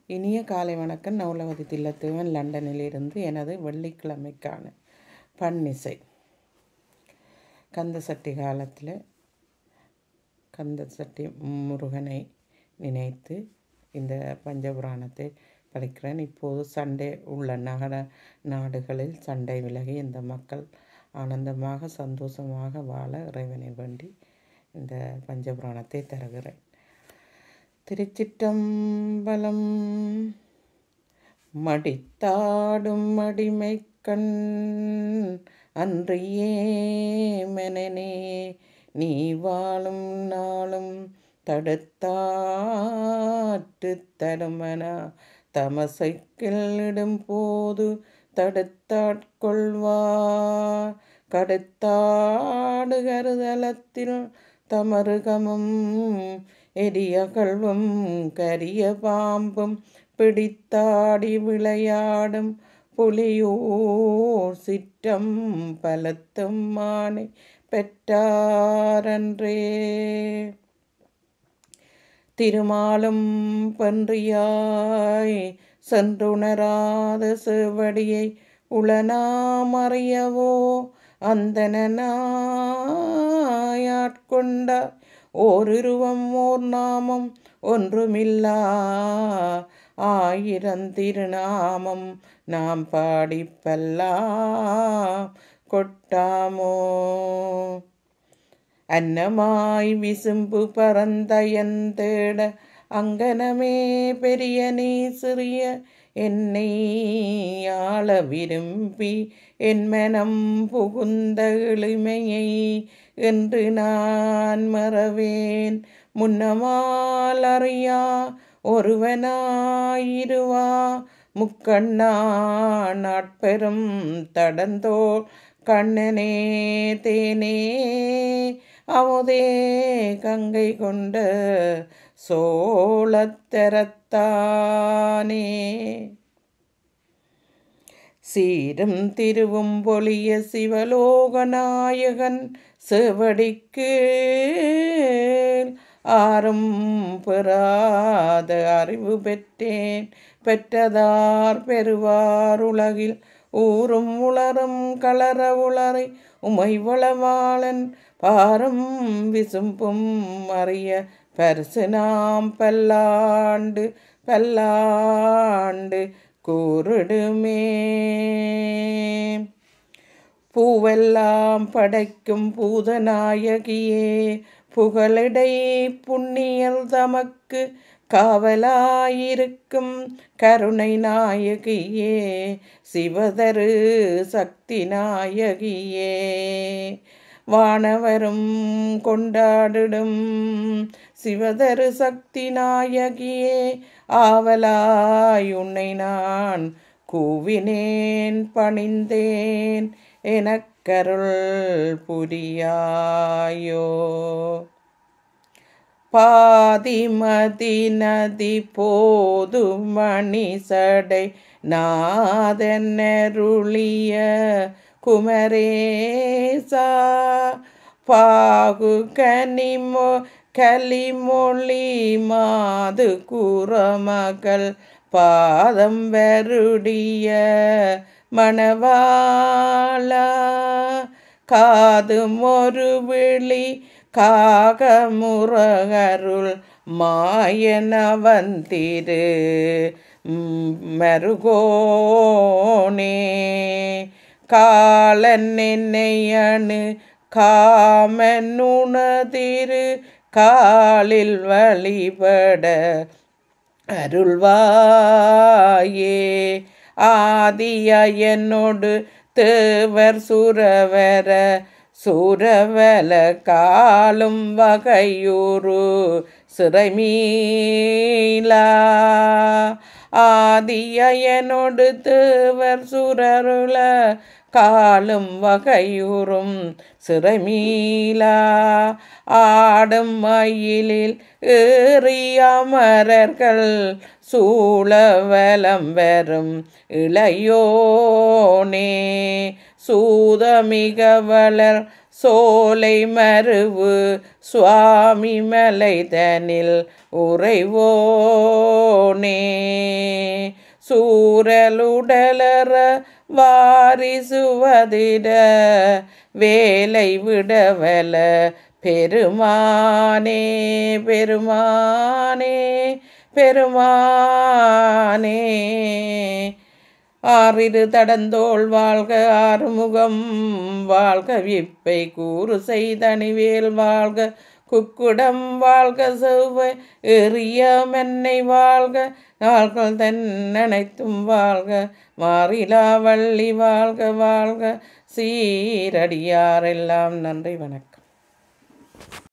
இனிய காலை வணக்கம் நவுலவதி தில்லத்தேவன் லண்டனிலிருந்து எனது வெள்ளிக்கிழமைக்கான பன்னிசை கந்த சட்டி காலத்தில் கந்த சட்டி முருகனை நினைத்து இந்த பஞ்சபுராணத்தை படிக்கிறேன் இப்போது சண்டை உள்ள நகர நாடுகளில் சண்டை விலகி இந்த மக்கள் ஆனந்தமாக சந்தோஷமாக வாழ இறைவனை வேண்டி இந்த பஞ்சபுராணத்தை தருகிறேன் திருச்சிற்றம்பலம் மடித்தாடும் மடிமைக்கண் அன்றியே மனனே நீ வாழும் நாளும் தடுத்தாட்டு தருமனா தமசைக்கில்லிடும் போது தடுத்தாட்கொள்வார் கடுத்தாடு கருதலத்தில் தமருகமும் எரிய கல்வும் கரிய பாம்பும் பிடித்தாடி விளையாடும் புலியூர் சிற்றம் பலத்தும் மானை பெற்றாரன்றே திருமாலும் பன்றியாய் சென்றுணராத செவடியை உளனாமறியவோ அந்தனாயாட்கொண்ட ஓருருவம் ஓர் நாமம் ஒன்றுமில்லா ஆயிரம் திருநாமம் நாம் பாடிப்பல்லா கொட்டாமோ அன்னமாய் விசும்பு பரந்தயன் தேட அங்கனமே பெரிய நீ சிறிய என்னை ஆள விரும்பி என் மனம் புகுந்த எளிமையை என்று நான் மறவேன் முன்னமால் அறியா ஒருவனாயிருவா முக்கண்ணா நாட்பெரும் தடந்தோள் கண்ணனே தேனே அமுதே கங்கை கொண்ட சோழத்தரத்தானே சீரும் திருவும் பொலிய சிவலோகநாயகன் செவடிக்கு ஆறும் பெறாத அறிவு பெற்றேன் பெற்றதார் பெறுவார் உலகில் ஊரும் உளரும் களர உளரை உமை வளவாளன் பாரும் விசும்பும் அறிய பரிசு நாம் பல்லாண்டு பல்லாண்டு கூறிடுமே பூவெல்லாம் படைக்கும் பூதநாயகியே புகழிடை புண்ணியல் தமக்கு காவலாயிருக்கும் கருணை நாயகியே சிவதரு சக்தி நாயகியே வானவரும் கொண்டாடிடும் சிவதரு சக்தி நாயகியே ஆவலாய் உன்னை நான் கூவினேன் பணிந்தேன் எனக்கருள் புரியாயோ பாதிமதி நதி போது மணி சடை நாதனருளிய குமரேசா பாகு கனிமோ கலிமொழி மாது குறமகள் பாதம் வருடிய மணவாளா காது ஒரு விழி காகமுறகருள் மாயன வந்திரு மருகோனே காலன் என்னையணு காமனுணதிரு காலில் வழிபட அருள்வாயே ஆதியனோடு தேவர் சுரவர சுரவல காலும் வகையூறு சிறைமீலா ஆதியனோடு தேவர் சுரருள காலும் வகையூறும் சிறைமீலா ஆடும் மயிலில் ஏறியமரர்கள் சூழவலம் வரும் இளையோனே சூதமிக வளர் சோலை மருவு சுவாமி மலைதனில் உறைவோனே சூரலுடலற வாரிசுவதிட வேலை விடவல பெருமானே பெருமானே பெருமானே ஆறிரு தடந்தோள் வாழ்க ஆறுமுகம் வாழ்க விப்பை கூறு செய்தணிவேல் வாழ்க குக்குடம் வாழ்க செவ்வை எறிய மென்னை வாழ்க நாள்கள் தன் அனைத்தும் வாழ்க மாறிலா வள்ளி வாழ்க வாழ்க சீரடியாரெல்லாம் நன்றி வணக்கம்